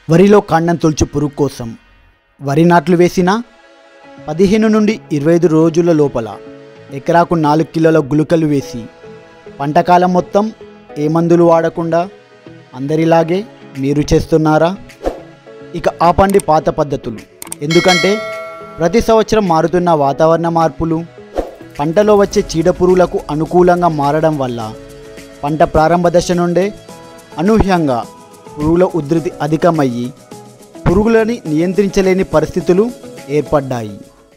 వరిలో కాండం తొలుచు పురుగు కోసం వరి నాట్లు వేసిన పదిహేను నుండి ఇరవై ఐదు రోజుల లోపల ఎకరాకు నాలుగు కిలోల గుళికలు వేసి పంటకాలం మొత్తం ఏ మందులు వాడకుండా అందరిలాగే మీరు చేస్తున్నారా ఇక ఆపండి పాత పద్ధతులు ఎందుకంటే ప్రతి సంవత్సరం మారుతున్న వాతావరణ మార్పులు పంటలో వచ్చే చీడపురుగులకు అనుకూలంగా మారడం వల్ల పంట ప్రారంభ దశ నుండే అనూహ్యంగా పురుగుల ఉధృతి అధికమయ్యి పురుగులని నియంత్రించలేని పరిస్థితులు ఏర్పడ్డాయి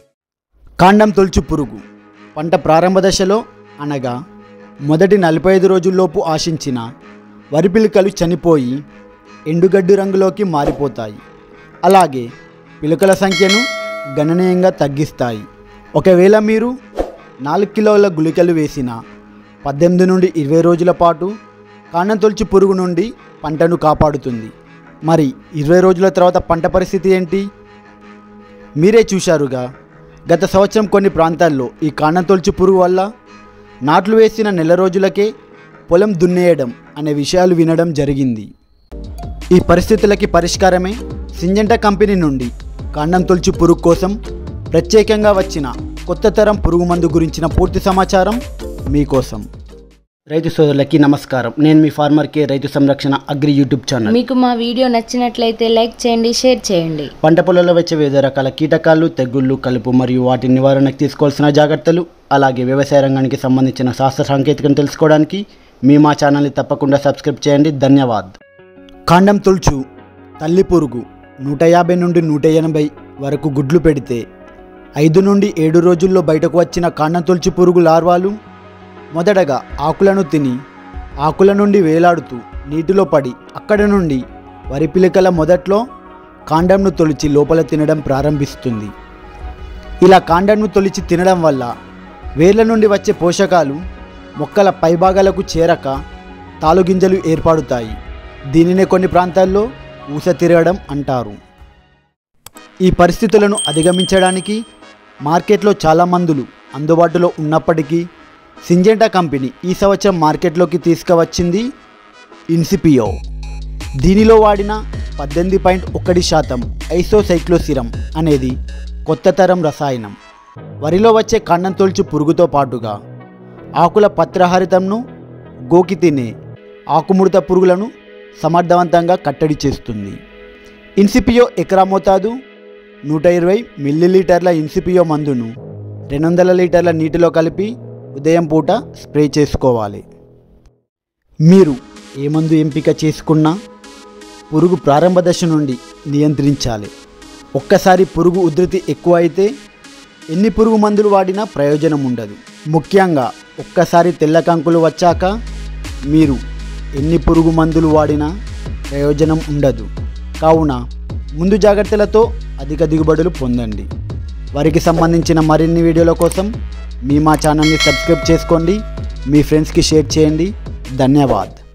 కాండం తొలుచు పురుగు పంట ప్రారంభ దశలో అనగా మొదటి నలభై ఐదు రోజుల్లోపు ఆశించిన వరి పిలుకలు చనిపోయి ఎండుగడ్డు రంగులోకి మారిపోతాయి అలాగే పిలుకల సంఖ్యను గణనీయంగా తగ్గిస్తాయి ఒకవేళ మీరు నాలుగు కిలోల గుళికలు వేసిన పద్దెనిమిది నుండి ఇరవై రోజుల పాటు కాండం తొలిచి పురుగు నుండి పంటను కాపాడుతుంది మరి ఇరవై రోజుల తర్వాత పంట పరిస్థితి ఏంటి మీరే చూశారుగా గత సంవత్సరం కొన్ని ప్రాంతాల్లో ఈ కాండం తొలిచి పురుగు వల్ల నాట్లు వేసిన నెల రోజులకే పొలం దున్నేయడం అనే విషయాలు వినడం జరిగింది ఈ పరిస్థితులకి పరిష్కారమే సింజంట కంపెనీ నుండి కాండం తొలిచి పురుగు కోసం ప్రత్యేకంగా వచ్చిన కొత్త తరం పురుగు మందు గురించిన పూర్తి సమాచారం మీకోసం రైతు సోదరులకి నమస్కారం నేను మీ ఫార్మర్ కే రైతు సంరక్షణ అగ్రి యూట్యూబ్ ఛానల్ మీకు మా వీడియో నచ్చినట్లయితే లైక్ చేయండి షేర్ చేయండి పంట పొలంలో వచ్చే వివిధ రకాల కీటకాలు తెగుళ్ళు కలుపు మరియు వాటి నివారణకు తీసుకోవాల్సిన జాగ్రత్తలు అలాగే వ్యవసాయ రంగానికి సంబంధించిన శాస్త్ర సాంకేతికను తెలుసుకోవడానికి మీ మా ఛానల్ని తప్పకుండా సబ్స్క్రైబ్ చేయండి ధన్యవాద్ కాండం తుల్చు తల్లి పురుగు నూట యాభై నుండి నూట ఎనభై వరకు గుడ్లు పెడితే ఐదు నుండి ఏడు రోజుల్లో బయటకు వచ్చిన కాండం తొలిచి పురుగు లార్వాలు మొదటగా ఆకులను తిని ఆకుల నుండి వేలాడుతూ నీటిలో పడి అక్కడ నుండి వరి పిలికల మొదట్లో కాండంను తొలిచి లోపల తినడం ప్రారంభిస్తుంది ఇలా కాండంను తొలిచి తినడం వల్ల వేర్ల నుండి వచ్చే పోషకాలు మొక్కల పైభాగాలకు చేరక తాలుగింజలు ఏర్పడుతాయి దీనినే కొన్ని ప్రాంతాల్లో ఊస తిరగడం అంటారు ఈ పరిస్థితులను అధిగమించడానికి మార్కెట్లో చాలా మందులు అందుబాటులో ఉన్నప్పటికీ సింజెంటా కంపెనీ ఈ సంవత్సరం మార్కెట్లోకి తీసుకువచ్చింది ఇన్సిపియో దీనిలో వాడిన పద్దెనిమిది పాయింట్ ఒకటి శాతం ఐసోసైక్లోసిరం అనేది కొత్త తరం రసాయనం వరిలో వచ్చే కాండం తొలుచు పురుగుతో పాటుగా ఆకుల పత్రహరితంను గోకి తినే ఆకుముడత పురుగులను సమర్థవంతంగా కట్టడి చేస్తుంది ఇన్సిపియో ఎకరా మోతాదు నూట ఇరవై మిల్లీలీటర్ల ఇన్సిపియో మందును రెండు వందల లీటర్ల నీటిలో కలిపి ఉదయం పూట స్ప్రే చేసుకోవాలి మీరు ఏ మందు ఎంపిక చేసుకున్నా పురుగు ప్రారంభ దశ నుండి నియంత్రించాలి ఒక్కసారి పురుగు ఉధృతి ఎక్కువ అయితే ఎన్ని పురుగు మందులు వాడినా ప్రయోజనం ఉండదు ముఖ్యంగా ఒక్కసారి తెల్ల కంకులు వచ్చాక మీరు ఎన్ని పురుగు మందులు వాడినా ప్రయోజనం ఉండదు కావున ముందు జాగ్రత్తలతో అధిక దిగుబడులు పొందండి వారికి సంబంధించిన మరిన్ని వీడియోల కోసం మీ మా ఛానల్ని సబ్స్క్రైబ్ చేసుకోండి మీ ఫ్రెండ్స్కి షేర్ చేయండి ధన్యవాద్